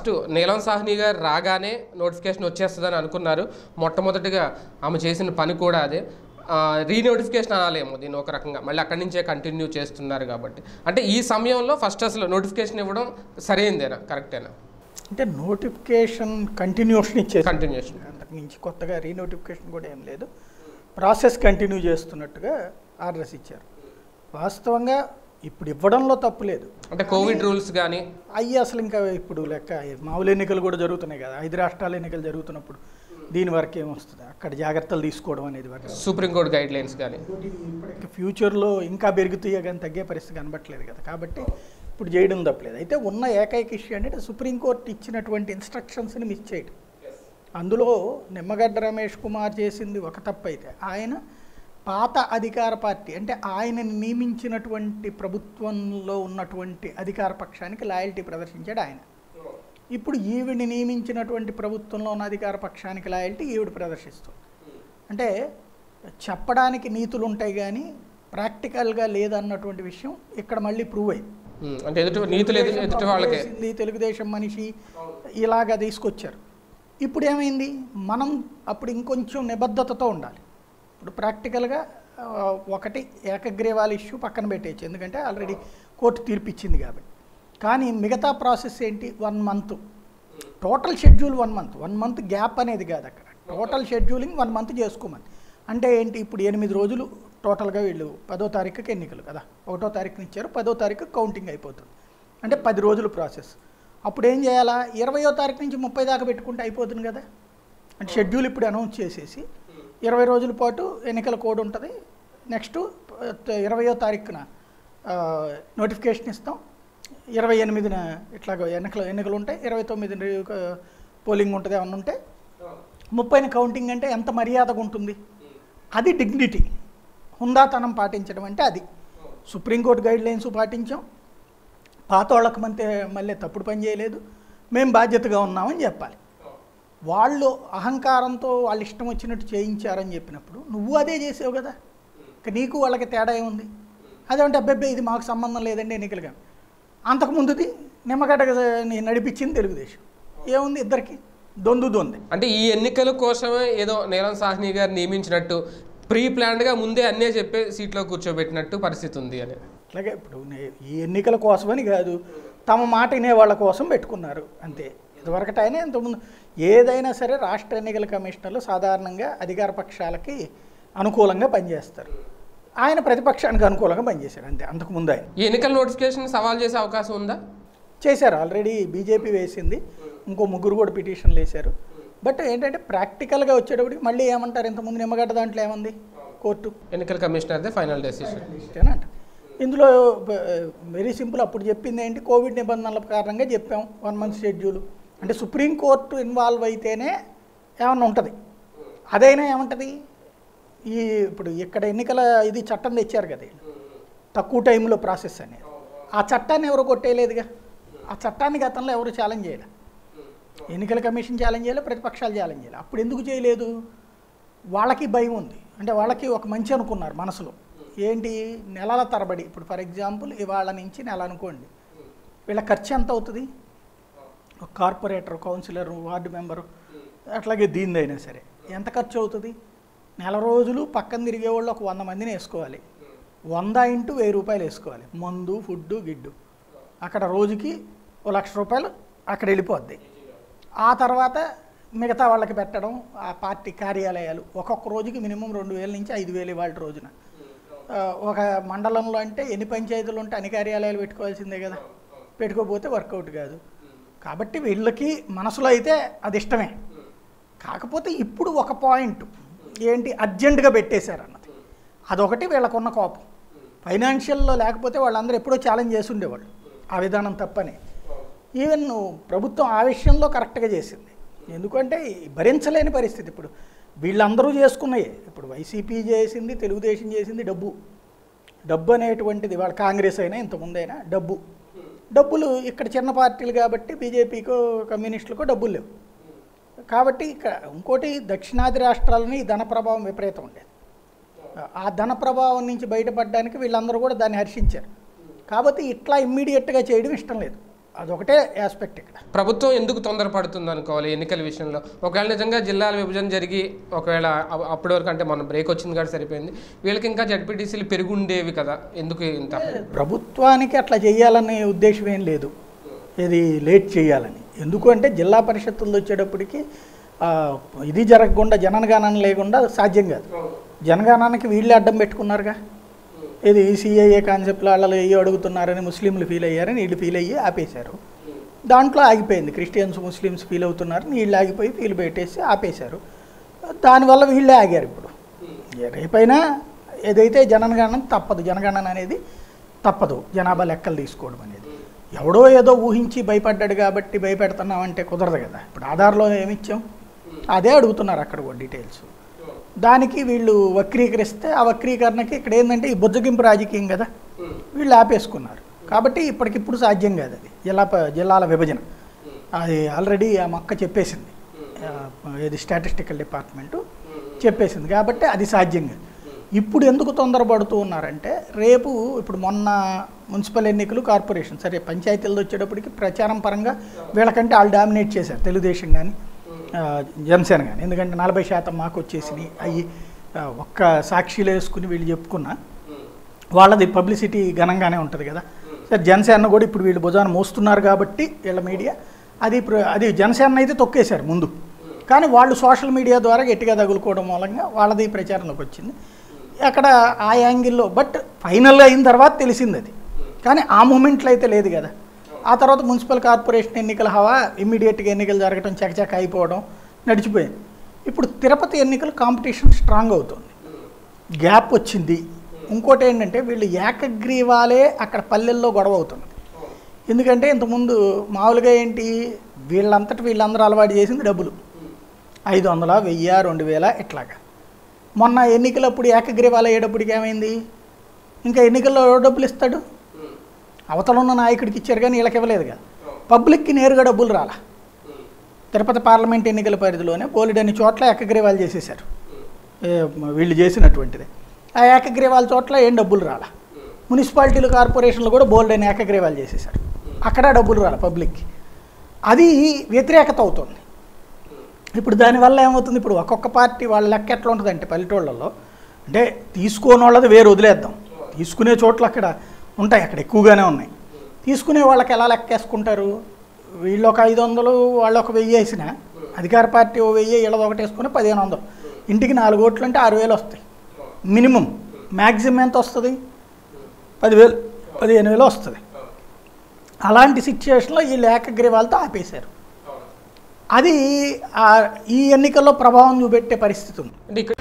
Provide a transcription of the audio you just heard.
First నీలం సాహ్ని గారు రాగానే నోటిఫికేషన్ వచ్చేస్తుందని అనుకున్నారు మొట్టమొదటిగా ఆమె చేసిన పని కూడా అదే రీనోటిఫికేషన్ అనాలేమో దీన్ని ఒక రకంగా మళ్ళీ అక్కడి నుంచే కంటిన్యూ చేస్తున్నారు కాబట్టి అంటే ఈ సమయంలో ఫస్ట్ అసలు నోటిఫికేషన్ ఇవ్వడం సరైందేనా కరెక్టేనా అంటే నోటిఫికేషన్ కంటిన్యూషన్ ఇచ్చేసి కంటిన్యూషన్ అంతకు మించి కొత్తగా రీనోటిఫికేషన్ కూడా ఏం లేదు ప్రాసెస్ కంటిన్యూ చేస్తున్నట్టుగా ఆర్డర్స్ ఇచ్చారు వాస్తవంగా ఇప్పుడు ఇవ్వడంలో తప్పు లేదు అంటే కోవిడ్ రూల్స్ కానీ అయ్యి అసలు ఇంకా ఇప్పుడు లెక్క మామూలు ఎన్నికలు కూడా జరుగుతున్నాయి కదా ఐదు రాష్ట్రాల ఎన్నికలు జరుగుతున్నప్పుడు దీని వరకు ఏమొస్తుంది అక్కడ జాగ్రత్తలు తీసుకోవడం అనేది వరకు సుప్రీంకోర్టు గైడ్ లైన్స్ కానీ ఇప్పటికి ఫ్యూచర్లో ఇంకా పెరుగుతాయో కానీ తగ్గే పరిస్థితి కనబట్టలేదు కదా కాబట్టి ఇప్పుడు చేయడం తప్పలేదు అయితే ఉన్న ఏకైక ఇష్యూ అంటే సుప్రీంకోర్టు ఇచ్చినటువంటి ఇన్స్ట్రక్షన్స్ని మిస్ చేయడం అందులో నిమ్మగడ్డ రమేష్ కుమార్ చేసింది ఒక తప్పు అయితే ఆయన పాత అధికార పార్టీ అంటే ఆయన నియమించినటువంటి ప్రభుత్వంలో ఉన్నటువంటి అధికార పక్షానికి లాయల్టీ ప్రదర్శించాడు ఆయన ఇప్పుడు ఈవిడిని నియమించినటువంటి ప్రభుత్వంలో ఉన్న అధికార పక్షానికి లాయల్టీ ఈవిడ ప్రదర్శిస్తుంది అంటే చెప్పడానికి నీతులు ఉంటాయి కానీ ప్రాక్టికల్గా లేదన్నటువంటి విషయం ఇక్కడ మళ్ళీ ప్రూవ్ అయింది ఉమ్, అంటే ఎదుటి నీతులు ఎదుటి ఎదుటి వాళ్ళకే చేసింది తెలుగుదేశం మనిషి ఇలాగా తీసుకొచ్చారు ఇప్పుడు ఏమైంది మనం అప్పుడు ఇంకొంచెం నిబద్ధతతో ఉండాలి ఇప్పుడు ప్రాక్టికల్గా ఆ, ఒకటి ఏకగ్రీవాల ఇష్యూ పక్కన పెట్టేయచ్చు ఎందుకంటే ఆల్రెడీ కోర్టు తీర్పు ఇచ్చింది కాబట్టి కానీ మిగతా ప్రాసెస్ ఏంటి one month total schedule one month one month gap అనేది కాదు అక్కడ టోటల్ షెడ్యూలింగ్ వన్ మంత్ చేసుకోమని అంటే ఏంటి ఇప్పుడు ఎనిమిది రోజులు టోటల్గా వీళ్ళు పదో తారీఖుకి ఎన్నికలు కదా ఒకటో తారీఖున ఇచ్చారు పదో తారీఖు కౌంటింగ్ అయిపోతుంది అంటే పది రోజులు ప్రాసెస్ అప్పుడు ఏం చేయాలా ఇరవయో తారీఖు నుంచి ముప్పై దాకా పెట్టుకుంటే అయిపోతుంది కదా అంటే షెడ్యూల్ ఇప్పుడు అనౌన్స్ చేసేసి ఇరవై రోజుల పాటు ఎన్నికల కోడ్ ఉంటుంది నెక్స్ట్ ఇరవయో తారీఖున నోటిఫికేషన్ ఇస్తాం ఇరవై ఎనిమిదిన ఇట్లాగ ఎన్నికలు ఎన్నికలు ఉంటాయి ఇరవై తొమ్మిది పోలింగ్ ఉంటుంది ఏమన్నా ఉంటే ముప్పైన కౌంటింగ్ అంటే ఎంత మర్యాదగా ఉంటుంది అది డిగ్నిటీ హుందాతనం పాటించడం అంటే అది సుప్రీంకోర్టు గైడ్ లైన్స్ పాటించాం పాత వాళ్ళకి మంతే మళ్ళీ తప్పుడు పని చేయలేదు మేము బాధ్యతగా ఉన్నామని చెప్పాలి వాళ్ళు అహంకారంతో వాళ్ళు ఇష్టం వచ్చినట్టు చేయించారని చెప్పినప్పుడు నువ్వు అదే చేసావు కదా ఇక నీకు వాళ్ళకి తేడా ఏముంది అదేంటే అబ్బాయి ఇది మాకు సంబంధం లేదండి ఎన్నికలుగా అంతకుముందుది నిమ్మగడ్డ నడిపించింది తెలుగుదేశం ఏముంది ఇద్దరికి దొందు దొంది అంటే ఈ ఎన్నికల కోసమే ఏదో నీలం సాహ్ని గారు నియమించినట్టు ప్రీ ప్లాన్డ్గా ముందే అన్నే చెప్పే సీట్లో కూర్చోబెట్టినట్టు పరిస్థితి ఉంది అని అట్లాగే ఇప్పుడు నే- ఈ ఎన్నికల కోసమని కాదు తమ మాట వినే వాళ్ళ కోసం పెట్టుకున్నారు అంతే ఇదివరకట ఆయన ఇంతకుముందు ఏదైనా సరే రాష్ట్ర ఎన్నికల కమిషనర్లు సాధారణంగా అధికార పక్షాలకి అనుకూలంగా పనిచేస్తారు ఆయన ప్రతిపక్షానికి అనుకూలంగా పనిచేశారు అంతే అంతకుముందు ఆయన ఈ ఎన్నికల నోటిఫికేషన్ సవాల్ చేసే అవకాశం ఉందా చేశారు ఆల్రెడీ బీజేపీ వేసింది ఇంకో ముగ్గురు కూడా పిటిషన్లు వేశారు బట్ ఏంటంటే ప్రాక్టికల్గా వచ్చేటప్పటికి మళ్ళీ ఏమంటారు ఇంతకుముందు నిమ్మగడ్డ దాంట్లో ఏముంది కోర్టు ఎన్నికల కమిషనర్దే ఫైనల్ డెసిషన్ ఇష్టేనంట ఇందులో వెరీ సింపుల్ అప్పుడు చెప్పింది ఏంటి కోవిడ్ నిబంధనల కారణంగా చెప్పాం వన్ మంత్ షెడ్యూల్ అంటే సుప్రీంకోర్టు ఇన్వాల్వ్ అయితేనే ఏమన్నా ఉంటుంది అదైనా ఏముంటుంది ఈ ఇప్పుడు ఇక్కడ ఎన్నికల ఇది చట్టం తెచ్చారు కదా వీళ్ళు. తక్కువ టైంలో ప్రాసెస్ అనేది ఆ చట్టాన్ని ఎవరు కొట్టేయలేదుగా ఆ చట్టాన్ని గతంలో ఎవరు ఛాలెంజ్ చేయలే ఎన్నికల కమిషన్ ఛాలెంజ్ చేయాలి ప్రతిపక్షాలు ఛాలెంజ్ చేయాలి అప్పుడు ఎందుకు చేయలేదు వాళ్ళకి భయం ఉంది అంటే వాళ్ళకి ఒక మంచి అనుకున్నారు మనసులో ఏంటి నెలల తరబడి ఇప్పుడు ఫర్ ఎగ్జాంపుల్ ఇవాళ నుంచి నెల అనుకోండి వీళ్ళ ఖర్చు ఎంత అవుతుంది ఒక కార్పొరేటర్ కౌన్సిలర్ వార్డు మెంబరు అట్లాగే దీనిదైనా సరే ఎంత ఖర్చు అవుతుంది నెల రోజులు పక్కన తిరిగే వాళ్ళు ఒక వంద మందిని వేసుకోవాలి వంద ఇంటూ వెయ్యి రూపాయలు వేసుకోవాలి మందు ఫుడ్డు గిడ్డు అక్కడ రోజుకి ఓ లక్ష రూపాయలు అక్కడ వెళ్ళిపోద్ది ఆ తర్వాత మిగతా వాళ్ళకి పెట్టడం ఆ పార్టీ కార్యాలయాలు ఒక్కొక్క రోజుకి మినిమం రెండు వేల నుంచి ఐదు వేలు ఇవాళ రోజున ఆ, ఒక మండలంలో అంటే ఎన్ని పంచాయతీలు ఉంటే అన్ని కార్యాలయాలు పెట్టుకోవాల్సిందే కదా పెట్టుకోకపోతే వర్కౌట్ కాదు కాబట్టి వీళ్ళకి మనసులో అయితే అది ఇష్టమే కాకపోతే ఇప్పుడు ఒక పాయింట్ ఏంటి అర్జెంటుగా పెట్టేశారు అన్నది అదొకటి వీళ్ళకున్న కోపం ఫైనాన్షియల్లో లేకపోతే వాళ్ళందరూ ఎప్పుడో ఛాలెంజ్ చేసి ఉండేవాళ్ళు ఆ విధానం తప్పని ఈవెన్ ప్రభుత్వం ఆ విషయంలో కరెక్ట్గా చేసింది ఎందుకంటే భరించలేని పరిస్థితి ఇప్పుడు వీళ్ళందరూ చేసుకున్నాయే ఇప్పుడు వైసీపీ చేసింది తెలుగుదేశం చేసింది డబ్బు డబ్బు అనేటువంటిది వాళ్ళ కాంగ్రెస్ అయినా ఇంతకుముందైనా డబ్బు డబ్బులు ఇక్కడ చిన్న పార్టీలు కాబట్టి బీజేపీకో కమ్యూనిస్టులకో డబ్బులు లేవు కాబట్టి ఇక్కడ ఇంకోటి దక్షిణాది రాష్ట్రాలని ఈ ధన ప్రభావం విపరీతం ఉండేది ఆ ధన ప్రభావం నుంచి బయటపడడానికి వీళ్ళందరూ కూడా దాన్ని హర్షించారు కాబట్టి ఇట్లా ఇమ్మీడియట్గా చేయడం ఇష్టం లేదు అదొకటే ఆస్పెక్ట్ ఇక్కడ ప్రభుత్వం ఎందుకు తొందరపడుతుంది అనుకోవాలి ఎన్నికల విషయంలో ఒకవేళ నిజంగా జిల్లాల విభజన జరిగి ఒకవేళ అ- అప్పటి వరకు అంటే మన బ్రేక్ వచ్చింది కాబట్టి సరిపోయింది వీళ్ళకి ఇంకా జడ్పీటీసీలు పెరుగుండేవి కదా ఎందుకు ఇంత ప్రభుత్వానికి అట్లా చేయాలనే ఉద్దేశం ఏం లేదు ఇది లేట్ చేయాలని ఎందుకు అంటే జిల్లా పరిషత్తులు వచ్చేటప్పటికి ఆ, ఇది జరగకుండా జనగణన లేకుండా సాధ్యం కాదు జనగణనకి వీళ్ళే అడ్డం పెట్టుకున్నారుగా ఇది సిఐఏ కాన్సెప్ట్లో వాళ్ళు ఏ అడుగుతున్నారని ముస్లింలు ఫీల్ అయ్యారని వీళ్ళు ఫీల్ అయ్యి ఆపేశారు దాంట్లో ఆగిపోయింది క్రిస్టియన్స్ ముస్లిమ్స్ ఫీల్ అవుతున్నారని వీళ్ళు ఆగిపోయి ఫీల్ పెట్టేసి ఆపేశారు దానివల్ల వీళ్ళే ఆగారు ఇప్పుడు రేపైనా ఏదైతే జనగణన తప్పదు జనగణన అనేది తప్పదు జనాభా లెక్కలు తీసుకోవడం అనేది ఎవడో ఏదో ఊహించి భయపడ్డాడు కాబట్టి భయపెడుతున్నామంటే కుదరదు కదా ఇప్పుడు ఆధార్లో ఏమిచ్చాం అదే అడుగుతున్నారు అక్కడ కూడా డీటెయిల్స్ దానికి వీళ్ళు వక్రీకరిస్తే ఆ వక్రీకరణకి ఇక్కడ ఏంటంటే ఈ బుజ్జగింపు రాజకీయం కదా వీళ్ళు ఆపేసుకున్నారు కాబట్టి ఇప్పటికిప్పుడు సాధ్యం కాదు అది జిల్లా ప- జిల్లాల విభజన అది ఆల్రెడీ ఆ మొక్క చెప్పేసింది ఆ, ఇది స్టాటిస్టికల్ డిపార్ట్మెంటు చెప్పేసింది కాబట్టి అది సాధ్యం కాదు ఇప్పుడు ఎందుకు తొందరపడుతూ ఉన్నారంటే రేపు ఇప్పుడు మొన్న మున్సిపల్ ఎన్నికలు కార్పొరేషన్ సరే పంచాయతీలు వచ్చేటప్పటికి ప్రచారం పరంగా వీళ్ళకంటే వాళ్ళు డామినేట్ చేశారు తెలుగుదేశం కానీ జనసేన కానీ ఎందుకంటే నలభై శాతం మాకు వచ్చేసినాయి అవి ఆ, ఒక్క సాక్షిలు వేసుకుని వీళ్ళు చెప్పుకున్నా వాళ్ళది పబ్లిసిటీ ఘనంగానే ఉంటుంది కదా సరే జనసేన కూడా ఇప్పుడు వీళ్ళు భుజాన మోస్తున్నారు కాబట్టి వీళ్ళ మీడియా అది ప్ర- అది జనసేన అయితే తొక్కేశారు ముందు కానీ వాళ్ళు సోషల్ మీడియా ద్వారా గట్టిగా తగులుకోవడం మూలంగా వాళ్ళది ప్రచారంలోకి వచ్చింది అక్కడ ఆ యాంగిల్లో బట్ ఫైనల్గా అయిన తర్వాత తెలిసింది అది కానీ ఆ మూమెంట్లో అయితే లేదు కదా ఆ తర్వాత మున్సిపల్ కార్పొరేషన్ ఎన్నికల హవా ఇమ్మీడియట్గా ఎన్నికలు జరగడం చకచక అయిపోవడం నడిచిపోయింది ఇప్పుడు తిరుపతి ఎన్నికలు కాంపిటీషన్ స్ట్రాంగ్ అవుతుంది గ్యాప్ వచ్చింది ఇంకోటి ఏంటంటే వీళ్ళు ఏకగ్రీవాలే అక్కడ పల్లెల్లో గొడవ అవుతుంది ఎందుకంటే ఇంతకుముందు మామూలుగా ఏంటి వీళ్ళంతటి వీళ్ళందరూ అలవాటు చేసింది డబ్బులు ఐదు వందల వెయ్యి రెండు వేల ఇట్లాగా మొన్న ఎన్నికలప్పుడు ఏకగ్రీవాలు అయ్యేటప్పటికి ఏమైంది ఇంకా ఎన్నికల్లో ఎవరు డబ్బులు ఇస్తాడు అవతల ఉన్న నాయకుడికి ఇచ్చారు కానీ వీళ్ళకి ఇవ్వలేదు కదా పబ్లిక్కి నేరుగా డబ్బులు రాలా తిరుపతి పార్లమెంట్ ఎన్నికల పరిధిలోనే బోలెడన్ని చోట్ల ఏకగ్రీవాలు చేసేశారు ఏ, వీళ్ళు చేసినటువంటిది ఆ ఏకగ్రీవాల చోట్ల ఏం డబ్బులు రాలా మున్సిపాలిటీలు కార్పొరేషన్లు కూడా బోల్డెన్ ఏకగ్రీవాలు చేసేశారు అక్కడ డబ్బులు రాలా పబ్లిక్కి అది వ్యతిరేకత అవుతుంది ఇప్పుడు దానివల్ల ఏమవుతుంది ఇప్పుడు ఒక్కొక్క పార్టీ వాళ్ళ లెక్క ఎట్లా ఉంటుందంటే పల్లెటూళ్ళలో అంటే తీసుకోని వాళ్ళది వేరు వదిలేద్దాం తీసుకునే చోట్ల అక్కడ ఉంటాయి అక్కడ ఎక్కువగానే ఉన్నాయి తీసుకునే వాళ్ళకి ఎలా లెక్కేసుకుంటారు వీళ్ళు ఒక ఐదు వందలు వాళ్ళు ఒక వెయ్యి వేసిన అధికార పార్టీ ఓ వెయ్యి వీళ్ళది ఒకటి వేసుకుని పదిహేను వందలు ఇంటికి నాలుగు ఓట్లు అంటే ఆరు వేలు వస్తాయి మినిమం మ్యాక్సిమం ఎంత వస్తుంది పదివేలు పదిహేను వేలు వస్తుంది అలాంటి సిచ్యువేషన్లో వీళ్ళు ఏకగ్రీవాలతో ఆపేశారు అది ఆ- ఈ ఎన్నికల్లో ప్రభావం చూపెట్టే పరిస్థితి ఉంది అంటే ఇక్కడ